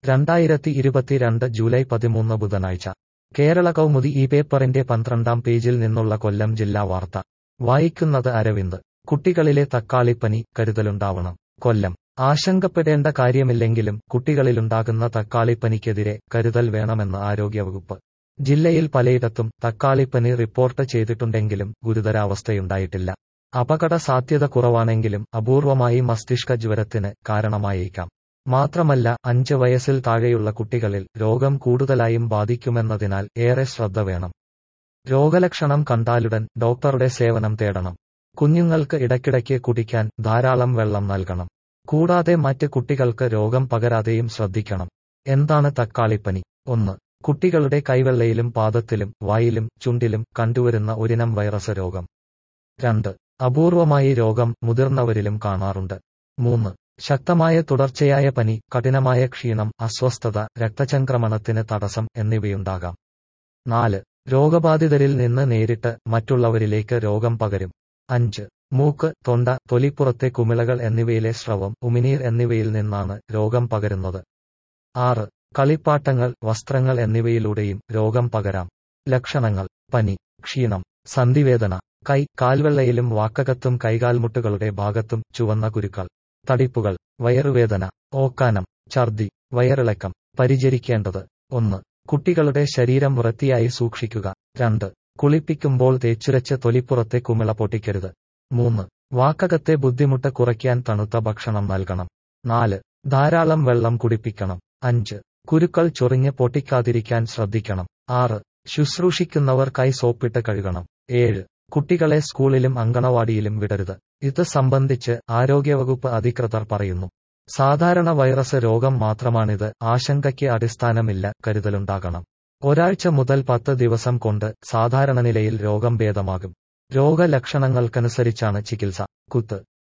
രണ്ടായിരത്തി ഇരുപത്തിരണ്ട് ജൂലൈ പതിമൂന്ന് ബുധനാഴ്ച കേരള കൗമുദി ഈ പേപ്പറിന്റെ പന്ത്രണ്ടാം പേജിൽ നിന്നുള്ള കൊല്ലം ജില്ലാ വാർത്ത വായിക്കുന്നത് അരവിന്ദ് കുട്ടികളിലെ തക്കാളിപ്പനി കരുതലുണ്ടാവണം കൊല്ലം ആശങ്കപ്പെടേണ്ട കാര്യമില്ലെങ്കിലും കുട്ടികളിലുണ്ടാകുന്ന തക്കാളിപ്പനിക്കെതിരെ കരുതൽ വേണമെന്ന് ആരോഗ്യവകുപ്പ് ജില്ലയിൽ പലയിടത്തും തക്കാളിപ്പനി റിപ്പോർട്ട് ചെയ്തിട്ടുണ്ടെങ്കിലും ഗുരുതരാവസ്ഥയുണ്ടായിട്ടില്ല അപകട സാധ്യത കുറവാണെങ്കിലും അപൂർവമായി മസ്തിഷ്ക ജ്വരത്തിന് കാരണമായേക്കാം മാത്രമല്ല അഞ്ച് വയസ്സിൽ താഴെയുള്ള കുട്ടികളിൽ രോഗം കൂടുതലായും ബാധിക്കുമെന്നതിനാൽ ഏറെ ശ്രദ്ധ വേണം രോഗലക്ഷണം കണ്ടാലുടൻ ഡോക്ടറുടെ സേവനം തേടണം കുഞ്ഞുങ്ങൾക്ക് ഇടയ്ക്കിടയ്ക്ക് കുടിക്കാൻ ധാരാളം വെള്ളം നൽകണം കൂടാതെ മറ്റ് കുട്ടികൾക്ക് രോഗം പകരാതെയും ശ്രദ്ധിക്കണം എന്താണ് തക്കാളിപ്പനി ഒന്ന് കുട്ടികളുടെ കൈവെള്ളയിലും പാദത്തിലും വായിലും ചുണ്ടിലും കണ്ടുവരുന്ന ഒരിനം വൈറസ് രോഗം രണ്ട് അപൂർവമായി രോഗം മുതിർന്നവരിലും കാണാറുണ്ട് മൂന്ന് ശക്തമായ തുടർച്ചയായ പനി കഠിനമായ ക്ഷീണം അസ്വസ്ഥത രക്തചംക്രമണത്തിന് തടസ്സം എന്നിവയുണ്ടാകാം നാല് രോഗബാധിതരിൽ നിന്ന് നേരിട്ട് മറ്റുള്ളവരിലേക്ക് രോഗം പകരും അഞ്ച് മൂക്ക് തൊണ്ട തൊലിപ്പുറത്തെ കുമിളകൾ എന്നിവയിലെ സ്രവം ഉമിനീർ എന്നിവയിൽ നിന്നാണ് രോഗം പകരുന്നത് ആറ് കളിപ്പാട്ടങ്ങൾ വസ്ത്രങ്ങൾ എന്നിവയിലൂടെയും രോഗം പകരാം ലക്ഷണങ്ങൾ പനി ക്ഷീണം സന്ധിവേദന കൈ കാൽവെള്ളയിലും വാക്കകത്തും കൈകാൽമുട്ടുകളുടെ ഭാഗത്തും ചുവന്ന കുരുക്കൾ തടിപ്പുകൾ വയറുവേദന ഓക്കാനം ഛർദി വയറിളക്കം പരിചരിക്കേണ്ടത് ഒന്ന് കുട്ടികളുടെ ശരീരം വൃത്തിയായി സൂക്ഷിക്കുക രണ്ട് കുളിപ്പിക്കുമ്പോൾ തേച്ചുരച്ച് തൊലിപ്പുറത്തെ കുമിള പൊട്ടിക്കരുത് മൂന്ന് വാക്കകത്തെ ബുദ്ധിമുട്ട് കുറയ്ക്കാൻ തണുത്ത ഭക്ഷണം നൽകണം നാല് ധാരാളം വെള്ളം കുടിപ്പിക്കണം അഞ്ച് കുരുക്കൾ ചൊറിഞ്ഞ് പൊട്ടിക്കാതിരിക്കാൻ ശ്രദ്ധിക്കണം ആറ് ശുശ്രൂഷിക്കുന്നവർ കൈ സോപ്പിട്ട് കഴുകണം ഏഴ് കുട്ടികളെ സ്കൂളിലും അങ്കണവാടിയിലും വിടരുത് ഇത് സംബന്ധിച്ച് ആരോഗ്യവകുപ്പ് അധികൃതർ പറയുന്നു സാധാരണ വൈറസ് രോഗം മാത്രമാണിത് ആശങ്കയ്ക്ക് അടിസ്ഥാനമില്ല കരുതലുണ്ടാകണം ഒരാഴ്ച മുതൽ പത്ത് ദിവസം കൊണ്ട് സാധാരണ നിലയിൽ രോഗം ഭേദമാകും രോഗലക്ഷണങ്ങൾക്കനുസരിച്ചാണ് ചികിത്സ കുത്ത്